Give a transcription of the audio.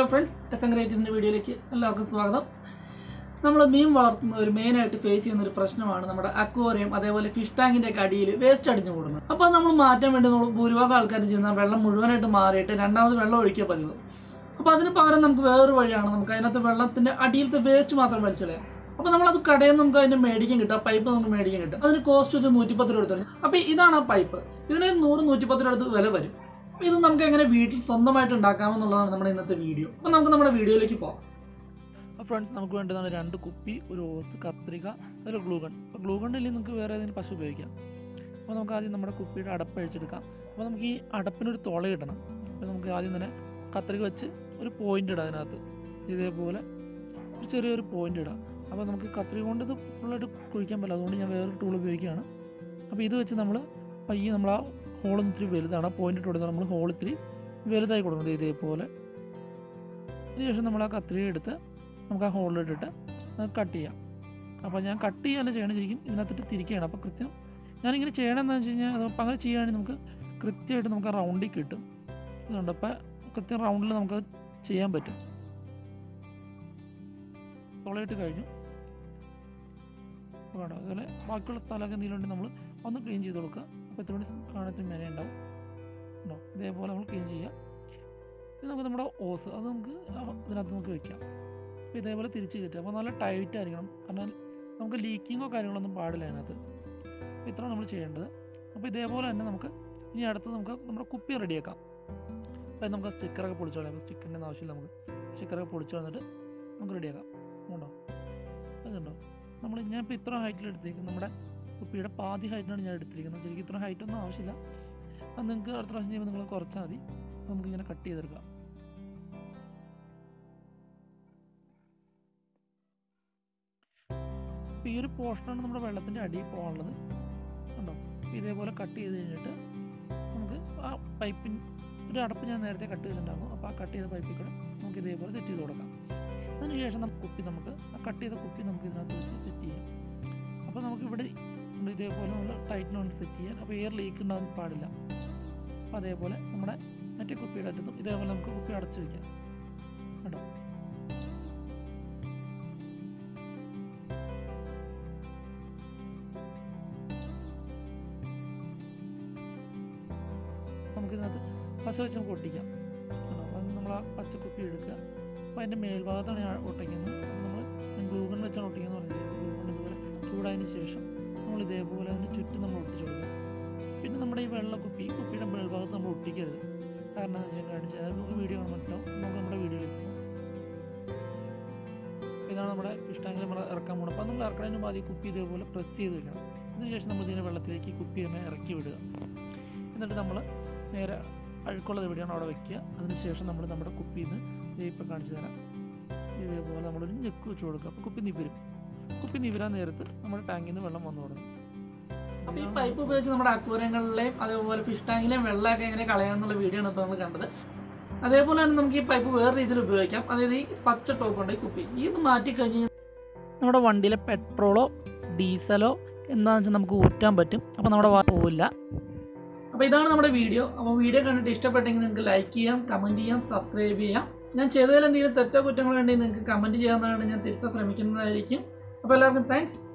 friends S N ഗ്രേറ്റീസിൻ്റെ വീഡിയോയിലേക്ക് എല്ലാവർക്കും സ്വാഗതം നമ്മൾ മീൻ വളർത്തുന്നവർ മെയിനായിട്ട് ഫേസ് ചെയ്യുന്ന ഒരു പ്രശ്നമാണ് നമ്മുടെ അക്വോറിയം അതേപോലെ ഫിഷ് ടാങ്കിൻ്റെ ഒക്കെ അടിയിൽ വേസ്റ്റ് അടിഞ്ഞു കൂടുന്നത് അപ്പോൾ നമ്മൾ മാറ്റാൻ വേണ്ടി നമ്മൾ ഭൂരിഭാഗം ആൾക്കാർ ചെയ്യുന്ന വെള്ളം മുഴുവനായിട്ട് മാറിയിട്ട് രണ്ടാമത് വെള്ളം ഒഴിക്കുക പതിവ് അപ്പോൾ അതിന് പകരം നമുക്ക് വേറൊരു വഴിയാണ് നമുക്ക് അതിനകത്ത് വെള്ളത്തിൻ്റെ അടിയിലത്തെ വേസ്റ്റ് മാത്രം വലിച്ചളയാം അപ്പോൾ നമ്മളത് കടയിൽ നിന്ന് നമുക്ക് അതിൻ്റെ മേടിക്കാൻ കിട്ടും ആ പൈപ്പ് നമുക്ക് മേടിക്കാൻ കിട്ടും അതിന് കോസ്റ്റ് ഒരു നൂറ്റിപ്പത്ത് രൂപ എടുത്തു അപ്പോൾ ഇതാണ് ആ പൈപ്പ് ഇതിന് നൂറ് നൂറ്റിപ്പത്ത് രൂപ അടുത്ത് വില വരും അപ്പോൾ ഇത് നമുക്ക് എങ്ങനെ വീട്ടിൽ സ്വന്തമായിട്ട് ഉണ്ടാക്കാമെന്നുള്ളതാണ് നമ്മുടെ ഇന്നത്തെ വീഡിയോ അപ്പോൾ നമുക്ക് നമ്മുടെ വീഡിയോയിലേക്ക് പോകാം അപ്പോൾ ഫ്രണ്ട്സ് നമുക്ക് വേണ്ടതാണ് രണ്ട് കുപ്പി ഒരു ഓസ് കത്രിക ഒരു ഗ്ലൂഗൺ അപ്പോൾ ഗ്ലൂഗൺ ഇല്ലെങ്കിൽ നിങ്ങൾക്ക് വേറെ ഏതെങ്കിലും പശു ഉപയോഗിക്കാം അപ്പോൾ നമുക്ക് ആദ്യം നമ്മുടെ കുപ്പിയുടെ അടപ്പ് അഴിച്ചെടുക്കാം അപ്പോൾ നമുക്ക് ഈ അടപ്പിനൊരു തുള ഇടണം അപ്പോൾ നമുക്ക് ആദ്യം തന്നെ കത്രിക വെച്ച് ഒരു പോയിന്റ് ഇടാം അതിനകത്ത് ഇതേപോലെ ഒരു ചെറിയൊരു പോയിന്റ് ഇടാം അപ്പോൾ നമുക്ക് കത്രിക കൊണ്ട് ഇത് ഫുള്ളായിട്ട് കുഴിക്കാൻ പറ്റില്ല അതുകൊണ്ട് ഞാൻ വേറൊരു ടൂൾ ഉപയോഗിക്കുകയാണ് അപ്പോൾ ഇത് വെച്ച് നമ്മൾ പയ്യെ നമ്മൾ ആ ഹോൾ ഇത്തിരി വലുതാണ് ആ പോയിന്റ് ഇട്ട് കൊടുത്താൽ നമ്മൾ ഹോൾ ഇത്തിരി വലുതായി കൊടുക്കുന്നത് ഇതേപോലെ അതിനുശേഷം നമ്മൾ ആ കത്രിക എടുത്ത് നമുക്ക് ആ ഹോളിലിട്ടിട്ട് നമുക്ക് കട്ട് ചെയ്യാം അപ്പോൾ ഞാൻ കട്ട് ചെയ്യാനല്ല ചെയ്യണം ശരിക്കും ഇതിനകത്തിട്ട് തിരിക്കുകയാണ് അപ്പോൾ കൃത്യം ഞാനിങ്ങനെ ചെയ്യണം എന്താണെന്ന് വെച്ച് കഴിഞ്ഞാൽ അത് അപ്പോൾ അങ്ങനെ ചെയ്യുകയാണെങ്കിൽ നമുക്ക് കൃത്യമായിട്ട് നമുക്ക് ആ റൗണ്ടിൽ കിട്ടും ഇതുണ്ട് അപ്പോൾ കൃത്യം റൗണ്ടിൽ നമുക്ക് ചെയ്യാൻ പറ്റും തുളയിട്ട് കഴിഞ്ഞു അപ്പോൾ വേണം അതുപോലെ ബാക്കിയുള്ള സ്ഥലമൊക്കെ എന്തെങ്കിലും നമ്മൾ ഒന്ന് ക്ലീൻ ചെയ്ത് കൊടുക്കുക അപ്പോൾ ഇത്ര കൂടി കാണത്തിന് മേലെ ഉണ്ടാവും ഉണ്ടോ ഇതേപോലെ നമ്മൾ ക്ലീൻ ചെയ്യുക ഇത് നമുക്ക് നമ്മുടെ ഓസ് അത് നമുക്ക് ആ ഇതിനകത്ത് നമുക്ക് വെക്കാം അപ്പോൾ ഇതേപോലെ തിരിച്ച് കയറ്റുക അപ്പോൾ നല്ല ടൈറ്റ് ആയിരിക്കണം കാരണം നമുക്ക് ലീക്കിങ്ങോ കാര്യങ്ങളൊന്നും പാടില്ല അതിനകത്ത് അപ്പോൾ ഇത്രയാണ് നമ്മൾ ചെയ്യേണ്ടത് അപ്പോൾ ഇതേപോലെ തന്നെ നമുക്ക് ഇനി അടുത്ത് നമുക്ക് നമ്മുടെ കുപ്പി റെഡിയാക്കാം അപ്പോൾ നമുക്ക് സ്റ്റിക്കറൊക്കെ പൊളിച്ചു കളയാം സ്റ്റിക്കറിൻ്റെ ആവശ്യമില്ല നമുക്ക് സ്റ്റിക്കറൊക്കെ പൊളിച്ചു കളഞ്ഞിട്ട് നമുക്ക് റെഡിയാക്കാം ഉണ്ടോ അതുണ്ടോ നമ്മൾ ഞാൻ ഇപ്പോൾ ഇത്ര ഹൈറ്റിൽ എടുത്തിരിക്കുന്നത് നമ്മുടെ കുപ്പിയുടെ പാതി ഹൈറ്റിനാണ് ഞാൻ എടുത്തിരിക്കുന്നത് ശരിക്കും ഇത്ര ഹൈറ്റ് ഒന്നും ആവശ്യമില്ല അത് നിങ്ങൾക്ക് അടുത്ത പ്രാവശ്യം ചെയ്യുമ്പോൾ നിങ്ങൾ കുറച്ചാൽ മതി നമുക്കിങ്ങനെ കട്ട് ചെയ്തെടുക്കാം അപ്പോൾ ഈ ഒരു പോർഷനാണ് നമ്മുടെ വെള്ളത്തിൻ്റെ അടിയിൽ പോകാനുള്ളത് ഉണ്ടോ ഇതേപോലെ കട്ട് ചെയ്ത് കഴിഞ്ഞിട്ട് നമുക്ക് ആ പൈപ്പിൻ ഒരു അടപ്പ് ഞാൻ നേരത്തെ കട്ട് ചെയ്തിട്ടുണ്ടായിരുന്നു അപ്പോൾ ആ കട്ട് ചെയ്ത പൈപ്പിൽ കൂടെ നമുക്ക് ഇതേപോലെ സെറ്റ് ചെയ്ത് കൊടുക്കാം അതിനുശേഷം നമുക്ക് കുപ്പി നമുക്ക് ആ കട്ട് ചെയ്ത കുപ്പി നമുക്ക് ഇതിനകത്ത് വെച്ച് സെറ്റ് ചെയ്യാം അപ്പോൾ നമുക്ക് ഇവിടെ ഉണ്ട് ഇതേപോലെ നമ്മൾ ടൈറ്റിനോണ്ട് സെറ്റ് ചെയ്യാൻ അപ്പോൾ എയർ ലീക്ക് ഉണ്ടാകാൻ പാടില്ല അപ്പോൾ അതേപോലെ നമ്മുടെ മറ്റേ കുപ്പിയുടെ അറ്റത്തും ഇതേപോലെ നമുക്ക് കുപ്പി അടച്ചു വയ്ക്കാം കേട്ടോ നമുക്കിതിനകത്ത് പശ വെച്ച് നമുക്ക് ഒട്ടിക്കാം കേട്ടോ അപ്പം നമ്മൾ ആ പച്ച കുപ്പി എടുക്കുക അപ്പോൾ അതിൻ്റെ മേൽഭാഗത്താണ് ഞാൻ ഒട്ടിക്കുന്നത് നമ്മൾ ഗ്ലൂഗൺ വെച്ചാണ് ഒട്ടിക്കുന്നത് പറഞ്ഞത് ഗ്ലൂഗൺ ഇതുപോലെ ചൂടായതിന് ശേഷം നമ്മൾ ഇതേപോലെ അതിന് ചുറ്റും നമ്മൾ ഒട്ടിച്ചു കൊടുക്കുക പിന്നെ നമ്മുടെ ഈ വെള്ള കുപ്പി ഈ കുപ്പിയുടെ മേൽഭാഗത്ത് നമ്മൾ ഒട്ടിക്കരുത് കാരണം എന്താ വെച്ചാൽ കാണിച്ചാൽ അത് നമുക്ക് വീഡിയോ കാണാൻ പറ്റും നമുക്ക് നമ്മുടെ വീഡിയോയിൽ ഇതാണ് നമ്മുടെ ഇഷ്ടമെങ്കിൽ നമ്മൾ ഇറക്കാൻ പോകണം അപ്പോൾ നമ്മൾ ഇറക്കുന്നതിന് മുമ്പ് ആദ്യം കുപ്പി ഇതേപോലെ പ്രസ് ചെയ്ത് വെക്കണം അതിനുശേഷം നമ്മൾ ഇതിനെ വെള്ളത്തിലേക്ക് കുപ്പി തന്നെ ഇറക്കി വിടുക എന്നിട്ട് നമ്മൾ നേരെ അഴുക്കുള്ളത് എവിടെയാണ് അവിടെ വെക്കുക അതിനുശേഷം നമ്മൾ നമ്മുടെ കുപ്പിയിൽ നിന്ന് ഇപ്പം കാണിച്ചു തരാം ഇതേപോലെ നമ്മളൊരു ഞെക്ക് വെച്ച് കൊടുക്കുക അപ്പോൾ കുപ്പി നിവരും കുപ്പി നിവരാൻ നേരത്ത് നമ്മുടെ ടാങ്കിൽ നിന്ന് വെള്ളം വന്നു തുടങ്ങും അപ്പോൾ ഈ പൈപ്പ് ഉപയോഗിച്ച് നമ്മുടെ അക്വോറിയങ്ങളിലെയും അതേപോലെ ഫിഷ് ടാങ്കിലെയും വെള്ളമൊക്കെ എങ്ങനെ കളയാമെന്നുള്ള വീഡിയോ ആണ് ഇപ്പോൾ നമ്മൾ കണ്ടത് അതേപോലെ തന്നെ നമുക്ക് ഈ പൈപ്പ് വേറെ രീതിയിൽ ഉപയോഗിക്കാം അതായത് ഈ പച്ച ടോപ്പ് ഉണ്ട് ഈ കുപ്പി ഇത് മാറ്റി കഴിഞ്ഞ് നമ്മുടെ വണ്ടിയിലെ പെട്രോളോ ഡീസലോ എന്താണെന്ന് വെച്ചാൽ നമുക്ക് ഊറ്റാൻ പറ്റും അപ്പോൾ നമ്മുടെ വാ പോവില്ല അപ്പോൾ ഇതാണ് നമ്മുടെ വീഡിയോ അപ്പോൾ വീഡിയോ കണ്ടിട്ട് ഇഷ്ടപ്പെട്ടെങ്കിൽ നിങ്ങൾക്ക് ലൈക്ക് ചെയ്യാം കമൻറ്റ് ചെയ്യാം സബ്സ്ക്രൈബ് ചെയ്യാം ഞാൻ ചെയ്തതിൽ എന്തെങ്കിലും തെറ്റോ കുറ്റങ്ങളോ ഉണ്ടെങ്കിൽ നിങ്ങൾക്ക് കമൻറ്റ് ചെയ്യാവുന്നതാണ് ഞാൻ തിരുത്താൻ ശ്രമിക്കുന്നതായിരിക്കും അപ്പോൾ എല്ലാവർക്കും താങ്ക്സ്